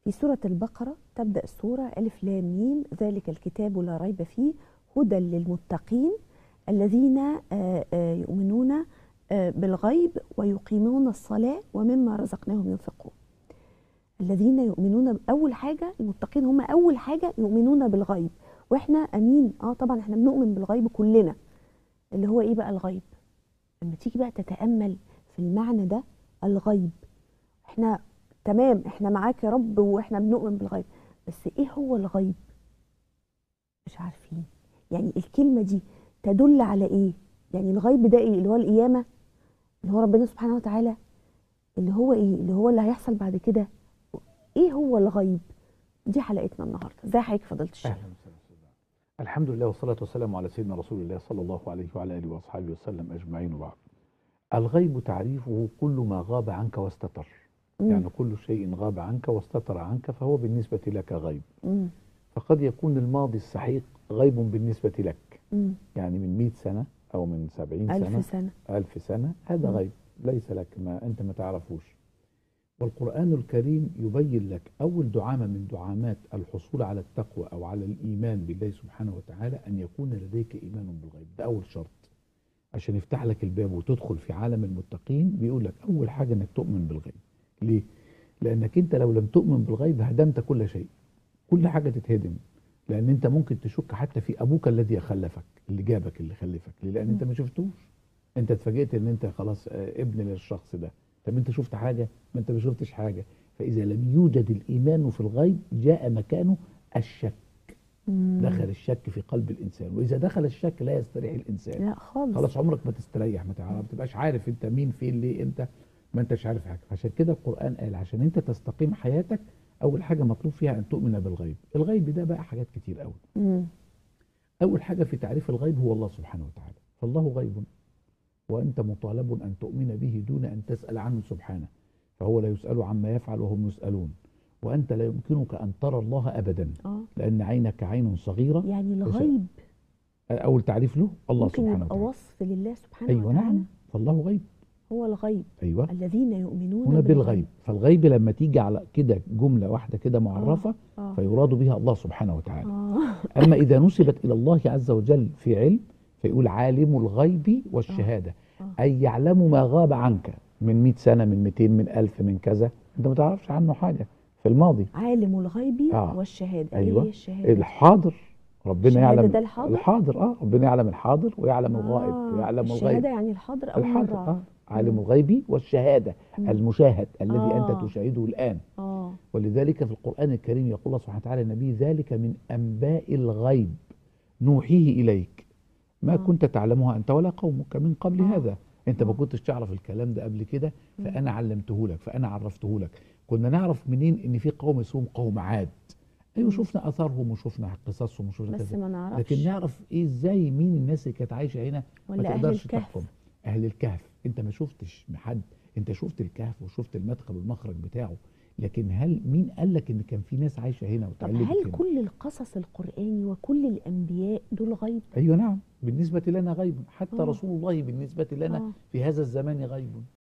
في سورة البقرة تبدأ السورة ألف لام ميم ذلك الكتاب لا ريب فيه هدى للمتقين الذين آه، آه، يؤمنون آه، بالغيب ويقيمون الصلاة ومما رزقناهم ينفقون الذين يؤمنون أول حاجة المتقين هم أول حاجة يؤمنون بالغيب وإحنا أمين آه طبعا إحنا بنؤمن بالغيب كلنا اللي هو إيه بقى الغيب لما تيجي بقى تتأمل في المعنى ده الغيب إحنا تمام إحنا معاك يا رب وإحنا بنؤمن بالغيب بس إيه هو الغيب مش عارفين يعني الكلمة دي تدل على إيه يعني الغيب ده إيه اللي هو القيامة اللي هو ربنا سبحانه وتعالى اللي هو إيه اللي هو اللي هيحصل بعد كده ايه هو الغيب دي حلقتنا النهارده ازي حضرتك فضيله الشيخ اهلا وسهلا أستاذ عبد. الحمد لله والصلاه والسلام على سيدنا رسول الله صلى الله عليه وعلى اله واصحابه وسلم اجمعين وبعد. الغيب تعريفه كل ما غاب عنك واستتر، مم. يعني كل شيء غاب عنك واستتر عنك فهو بالنسبه لك غيب. مم. فقد يكون الماضي السحيق غيب بالنسبه لك، مم. يعني من 100 سنه او من 70 سنه ألف سنة ألف سنة هذا مم. غيب ليس لك ما أنت ما تعرفوش والقرآن الكريم يبين لك أول دعامة من دعامات الحصول على التقوى أو على الإيمان بالله سبحانه وتعالى أن يكون لديك إيمان بالغيب ده أول شرط عشان يفتح لك الباب وتدخل في عالم المتقين بيقول لك أول حاجة أنك تؤمن بالغيب ليه؟ لأنك أنت لو لم تؤمن بالغيب هدمت كل شيء كل حاجة تتهدم لأن أنت ممكن تشك حتى في أبوك الذي خلفك اللي جابك اللي خلفك ليه؟ لأن أنت مم. ما شفتوش انت اتفاجئت ان انت خلاص آه، ابن للشخص ده طب انت شفت حاجه ما انت ما شفتش حاجه فاذا لم يوجد الايمان في الغيب جاء مكانه الشك مم. دخل الشك في قلب الانسان واذا دخل الشك لا يستريح الانسان لا خالص خلاص عمرك ما تستريح ما تعرف ما تبقاش عارف انت مين فين ليه انت ما انتش عارف حاجه عشان كده القران قال عشان انت تستقيم حياتك اول حاجه مطلوب فيها ان تؤمن بالغيب الغيب ده بقى حاجات كتير قوي مم. أول حاجة في تعريف الغيب هو الله سبحانه وتعالى فالله غيب وأنت مطالب أن تؤمن به دون أن تسأل عنه سبحانه فهو لا يسأل عما يفعل وهم يسألون وأنت لا يمكنك أن ترى الله أبدا اه لأن عينك عين صغيرة يعني الغيب أول تعريف له الله ممكن سبحانه يبقى وتعالى وصف لله سبحانه أيوة وتعالى نعم فالله غيب هو الغيب أيوة الذين يؤمنون هنا بالغيب فالغيب لما تيجي على كده جملة واحدة كده معرفة اه فيراد بها الله سبحانه وتعالى اه أما إذا نسبت إلى الله عز وجل في علم فيقول عالم الغيب والشهادة آه. أي يعلم ما غاب عنك من 100 سنة من 200 من 1000 من كذا أنت ما تعرفش عنه حاجة في الماضي عالم الغيب آه. والشهاده أيوة. ايه هي الشهاده الحاضر ربنا الشهادة يعلم ده الحاضر؟ الحاضر اه ربنا يعلم الحاضر ويعلم الغائب آه. ويعلم الشهاده الغيب يعني الحاضر اول الحاضر مره اه عالم مم. الغيب والشهادة مم. المشاهد الذي آه. أنت تشاهده الآن اه ولذلك في القرآن الكريم يقول الله سبحانه وتعالى النبي ذلك من أنباء الغيب نوحيه إليك ما آه. كنت تعلمها أنت ولا قومك من قبل آه. هذا أنت ما آه. كنتش تعرف الكلام ده قبل كده مم. فأنا علمته لك فأنا عرفته لك كنا نعرف منين إن في قوم اسمهم قوم عاد أيوة مم. شفنا أثرهم وشفنا قصصهم وشفنا بس كذا ما نعرفش لكن نعرف إيه إزاي مين الناس اللي كانت عايشة هنا ما ولا اهل تقدرش الكهف تحكم أهل الكهف أنت ما شفتش حد أنت شفت الكهف وشفت المدخل والمخرج بتاعه لكن هل مين قال لك ان كان في ناس عايشه هنا طب وتعلمت هل هنا؟ كل القصص القرآني وكل الأنبياء دول غيب؟ ايوه نعم بالنسبه لنا غيب حتى آه. رسول الله بالنسبه لنا آه. في هذا الزمان غيب